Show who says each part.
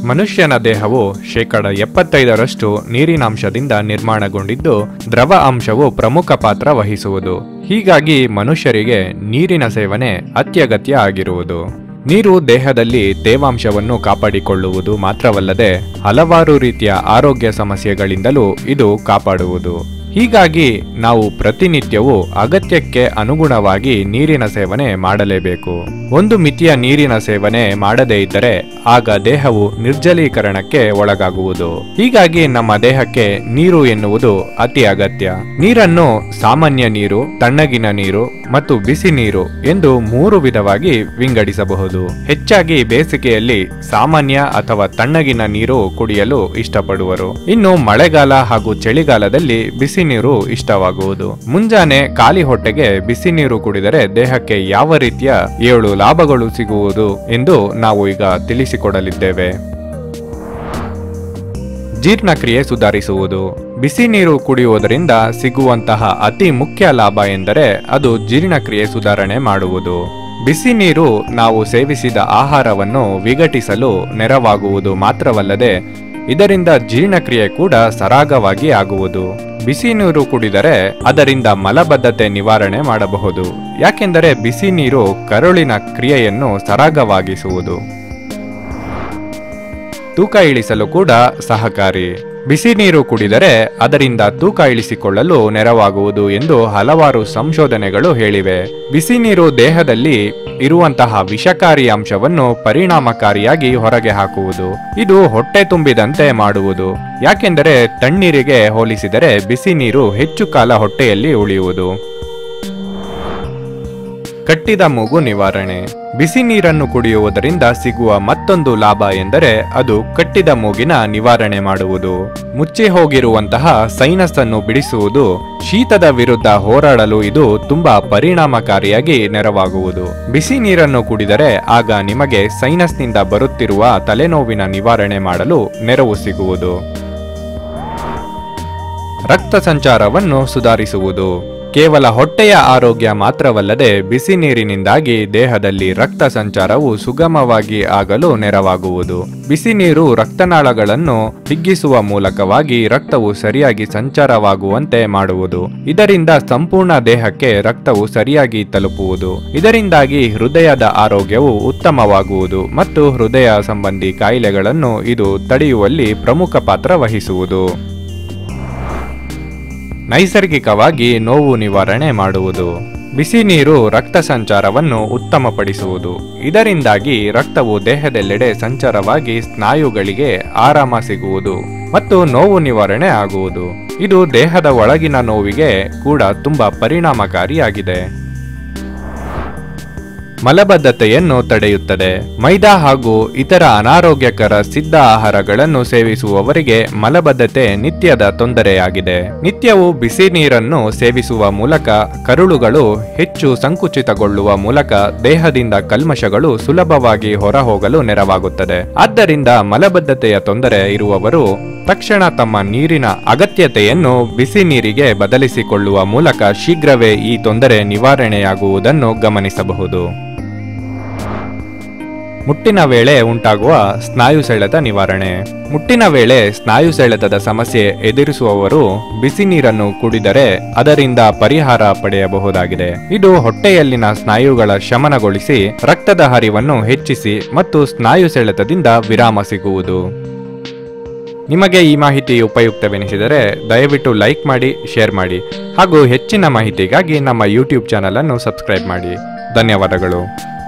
Speaker 1: ಮನುಷ್ಯನ ದೇಹವು ಶೇಕಡ ಎಪ್ಪತ್ತೈದರಷ್ಟು ನೀರಿನಾಂಶದಿಂದ ನಿರ್ಮಾಣಗೊಂಡಿದ್ದು ದ್ರವ ಅಂಶವು ಪ್ರಮುಖ ಪಾತ್ರ ವಹಿಸುವುದು ಹೀಗಾಗಿ ಮನುಷ್ಯರಿಗೆ ನೀರಿನ ಸೇವನೆ ಅತ್ಯಗತ್ಯ ಆಗಿರುವುದು ನೀರು ದೇಹದಲ್ಲಿ ತೇವಾಂಶವನ್ನು ಕಾಪಾಡಿಕೊಳ್ಳುವುದು ಮಾತ್ರವಲ್ಲದೆ ಹಲವಾರು ರೀತಿಯ ಆರೋಗ್ಯ ಸಮಸ್ಯೆಗಳಿಂದಲೂ ಇದು ಕಾಪಾಡುವುದು ಹೀಗಾಗಿ ನಾವು ಪ್ರತಿನಿತ್ಯವೂ ಅಗತ್ಯಕ್ಕೆ ಅನುಗುಣವಾಗಿ ನೀರಿನ ಸೇವನೆ ಮಾಡಲೇಬೇಕು ಒಂದು ಮಿತಿಯ ನೀರಿನ ಸೇವನೆ ಮಾಡದೇ ಇದ್ದರೆ ಆಗ ದೇಹವು ನಿರ್ಜಲೀಕರಣಕ್ಕೆ ಒಳಗಾಗುವುದು ಹೀಗಾಗಿ ನಮ್ಮ ದೇಹಕ್ಕೆ ನೀರು ಎನ್ನುವುದು ಅತಿ ಅಗತ್ಯ ನೀರನ್ನು ಸಾಮಾನ್ಯ ನೀರು ತಣ್ಣಗಿನ ನೀರು ಮತ್ತು ಬಿಸಿ ನೀರು ಎಂದು ಮೂರು ವಿಧವಾಗಿ ವಿಂಗಡಿಸಬಹುದು ಹೆಚ್ಚಾಗಿ ಬೇಸಿಗೆಯಲ್ಲಿ ಸಾಮಾನ್ಯ ಅಥವಾ ತಣ್ಣಗಿನ ನೀರು ಕುಡಿಯಲು ಇಷ್ಟಪಡುವರು ಇನ್ನು ಮಳೆಗಾಲ ಹಾಗೂ ಚಳಿಗಾಲದಲ್ಲಿ ಬಿಸಿ ನೀರು ಇಷ್ಟವಾಗುವುದು ಮುಂಜಾನೆ ಖಾಲಿ ಹೊಟ್ಟೆಗೆ ಬಿಸಿ ನೀರು ಕುಡಿದರೆ ದೇಹಕ್ಕೆ ಯಾವ ರೀತಿಯ ಏಳು ಲಾಭಗಳು ಸಿಗುವುದು ಎಂದು ನಾವು ಈಗ ತಿಳಿಸಿಕೊಡಲಿದ್ದೇವೆ ಜೀರ್ಣಕ್ರಿಯೆ ಸುಧಾರಿಸುವುದು ಬಿಸಿ ನೀರು ಕುಡಿಯುವುದರಿಂದ ಸಿಗುವಂತಹ ಅತಿ ಮುಖ್ಯ ಲಾಭ ಎಂದರೆ ಅದು ಜೀರ್ಣಕ್ರಿಯೆ ಸುಧಾರಣೆ ಮಾಡುವುದು ಬಿಸಿ ನೀರು ನಾವು ಸೇವಿಸಿದ ಆಹಾರವನ್ನು ವಿಘಟಿಸಲು ನೆರವಾಗುವುದು ಮಾತ್ರವಲ್ಲದೆ ಇದರಿಂದ ಜೀರ್ಣಕ್ರಿಯೆ ಕೂಡ ಸರಾಗವಾಗಿ ಆಗುವುದು ಬಿಸಿ ನೀರು ಕುಡಿದರೆ ಅದರಿಂದ ಮಲಬದ್ಧತೆ ನಿವಾರಣೆ ಮಾಡಬಹುದು ಯಾಕೆಂದರೆ ಬಿಸಿ ನೀರು ಕರುಳಿನ ಕ್ರಿಯೆಯನ್ನು ಸರಾಗವಾಗಿಸುವುದು ತೂಕ ಇಳಿಸಲು ಕೂಡ ಸಹಕಾರಿ ಬಿಸಿ ನೀರು ಕುಡಿದರೆ ಅದರಿಂದ ತೂಕ ಇಳಿಸಿಕೊಳ್ಳಲು ನೆರವಾಗುವುದು ಎಂದು ಹಲವಾರು ಸಂಶೋಧನೆಗಳು ಹೇಳಿವೆ ಬಿಸಿ ನೀರು ದೇಹದಲ್ಲಿ ಇರುವಂತಹ ವಿಷಕಾರಿ ಅಂಶವನ್ನು ಪರಿಣಾಮಕಾರಿಯಾಗಿ ಹೊರಗೆ ಹಾಕುವುದು ಇದು ಹೊಟ್ಟೆ ತುಂಬಿದಂತೆ ಮಾಡುವುದು ಯಾಕೆಂದರೆ ತಣ್ಣೀರಿಗೆ ಹೋಲಿಸಿದರೆ ಬಿಸಿ ನೀರು ಹೆಚ್ಚು ಕಾಲ ಹೊಟ್ಟೆಯಲ್ಲಿ ಉಳಿಯುವುದು ಕಟ್ಟಿದ ಮೂಗು ನಿವಾರಣೆ ಬಿಸಿ ನೀರನ್ನು ಕುಡಿಯುವುದರಿಂದ ಸಿಗುವ ಮತ್ತೊಂದು ಲಾಭ ಎಂದರೆ ಅದು ಕಟ್ಟಿದ ಮೂಗಿನ ನಿವಾರಣೆ ಮಾಡುವುದು ಮುಚ್ಚಿ ಹೋಗಿರುವಂತಹ ಸೈನಸ್ ಅನ್ನು ಬಿಡಿಸುವುದು ಶೀತದ ವಿರುದ್ಧ ಹೋರಾಡಲು ಇದು ತುಂಬಾ ಪರಿಣಾಮಕಾರಿಯಾಗಿ ನೆರವಾಗುವುದು ಬಿಸಿ ನೀರನ್ನು ಕುಡಿದರೆ ಆಗ ನಿಮಗೆ ಸೈನಸ್ನಿಂದ ಬರುತ್ತಿರುವ ತಲೆನೋವಿನ ನಿವಾರಣೆ ಮಾಡಲು ನೆರವು ಸಿಗುವುದು ರಕ್ತ ಸಂಚಾರವನ್ನು ಸುಧಾರಿಸುವುದು ಕೇವಲ ಹೊಟ್ಟೆಯ ಆರೋಗ್ಯ ಮಾತ್ರವಲ್ಲದೆ ಬಿಸಿ ನೀರಿನಿಂದಾಗಿ ದೇಹದಲ್ಲಿ ರಕ್ತ ಸಂಚಾರವು ಸುಗಮವಾಗಿ ಆಗಲು ನೆರವಾಗುವುದು ಬಿಸಿ ನೀರು ರಕ್ತನಾಳಗಳನ್ನು ಹಿಗ್ಗಿಸುವ ಮೂಲಕವಾಗಿ ರಕ್ತವು ಸರಿಯಾಗಿ ಸಂಚಾರವಾಗುವಂತೆ ಮಾಡುವುದು ಇದರಿಂದ ಸಂಪೂರ್ಣ ದೇಹಕ್ಕೆ ರಕ್ತವು ಸರಿಯಾಗಿ ತಲುಪುವುದು ಇದರಿಂದಾಗಿ ಹೃದಯದ ಆರೋಗ್ಯವು ಉತ್ತಮವಾಗುವುದು ಮತ್ತು ಹೃದಯ ಸಂಬಂಧಿ ಕಾಯಿಲೆಗಳನ್ನು ಇದು ತಡೆಯುವಲ್ಲಿ ಪ್ರಮುಖ ಪಾತ್ರ ವಹಿಸುವುದು ನೈಸರ್ಗಿಕವಾಗಿ ನೋವು ನಿವಾರಣೆ ಮಾಡುವುದು ಬಿಸಿ ನೀರು ರಕ್ತ ಸಂಚಾರವನ್ನು ಉತ್ತಮಪಡಿಸುವುದು ಇದರಿಂದಾಗಿ ರಕ್ತವು ದೇಹದೆಲ್ಲೆಡೆ ಸಂಚಾರವಾಗಿ ಸ್ನಾಯುಗಳಿಗೆ ಆರಾಮ ಸಿಗುವುದು ಮತ್ತು ನೋವು ನಿವಾರಣೆ ಆಗುವುದು ಇದು ದೇಹದ ಒಳಗಿನ ನೋವಿಗೆ ಕೂಡ ತುಂಬಾ ಪರಿಣಾಮಕಾರಿಯಾಗಿದೆ ಮಲಬದ್ಧತೆಯನ್ನು ತಡೆಯುತ್ತದೆ ಮೈದಾ ಹಾಗೂ ಇತರ ಅನಾರೋಗ್ಯಕರ ಸಿದ್ಧ ಆಹಾರಗಳನ್ನು ಸೇವಿಸುವವರಿಗೆ ಮಲಬದ್ಧತೆ ನಿತ್ಯದ ತೊಂದರೆಯಾಗಿದೆ ನಿತ್ಯವು ಬಿಸಿ ನೀರನ್ನು ಸೇವಿಸುವ ಮೂಲಕ ಕರುಳುಗಳು ಹೆಚ್ಚು ಸಂಕುಚಿತಗೊಳ್ಳುವ ಮೂಲಕ ದೇಹದಿಂದ ಕಲ್ಮಶಗಳು ಸುಲಭವಾಗಿ ಹೊರಹೋಗಲು ನೆರವಾಗುತ್ತದೆ ಆದ್ದರಿಂದ ಮಲಬದ್ಧತೆಯ ತೊಂದರೆ ಇರುವವರು ತಕ್ಷಣ ತಮ್ಮ ನೀರಿನ ಅಗತ್ಯತೆಯನ್ನು ಬಿಸಿ ನೀರಿಗೆ ಬದಲಿಸಿಕೊಳ್ಳುವ ಮೂಲಕ ಶೀಘ್ರವೇ ಈ ತೊಂದರೆ ನಿವಾರಣೆಯಾಗುವುದನ್ನು ಗಮನಿಸಬಹುದು ಮುಟ್ಟಿನ ವೇಳೆ ಉಂಟಾಗುವ ಸ್ನಾಯು ಸೆಳೆತ ನಿವಾರಣೆ ಮುಟ್ಟಿನ ವೇಳೆ ಸ್ನಾಯು ಸೆಳೆತದ ಸಮಸ್ಯೆ ಎದುರಿಸುವವರು ಬಿಸಿ ನೀರನ್ನು ಕುಡಿದರೆ ಅದರಿಂದ ಪರಿಹಾರ ಪಡೆಯಬಹುದಾಗಿದೆ ಇದು ಹೊಟ್ಟೆಯಲ್ಲಿನ ಸ್ನಾಯುಗಳ ಶಮನಗೊಳಿಸಿ ರಕ್ತದ ಹರಿವನ್ನು ಹೆಚ್ಚಿಸಿ ಮತ್ತು ಸ್ನಾಯು ಸೆಳೆತದಿಂದ ವಿರಾಮ ಸಿಗುವುದು ನಿಮಗೆ ಈ ಮಾಹಿತಿ ಉಪಯುಕ್ತವೆನಿಸಿದರೆ ದಯವಿಟ್ಟು ಲೈಕ್ ಮಾಡಿ ಶೇರ್ ಮಾಡಿ ಹಾಗೂ ಹೆಚ್ಚಿನ ಮಾಹಿತಿಗಾಗಿ ನಮ್ಮ ಯೂಟ್ಯೂಬ್ ಚಾನಲ್ ಅನ್ನು ಸಬ್ಸ್ಕ್ರೈಬ್ ಮಾಡಿ ಧನ್ಯವಾದಗಳು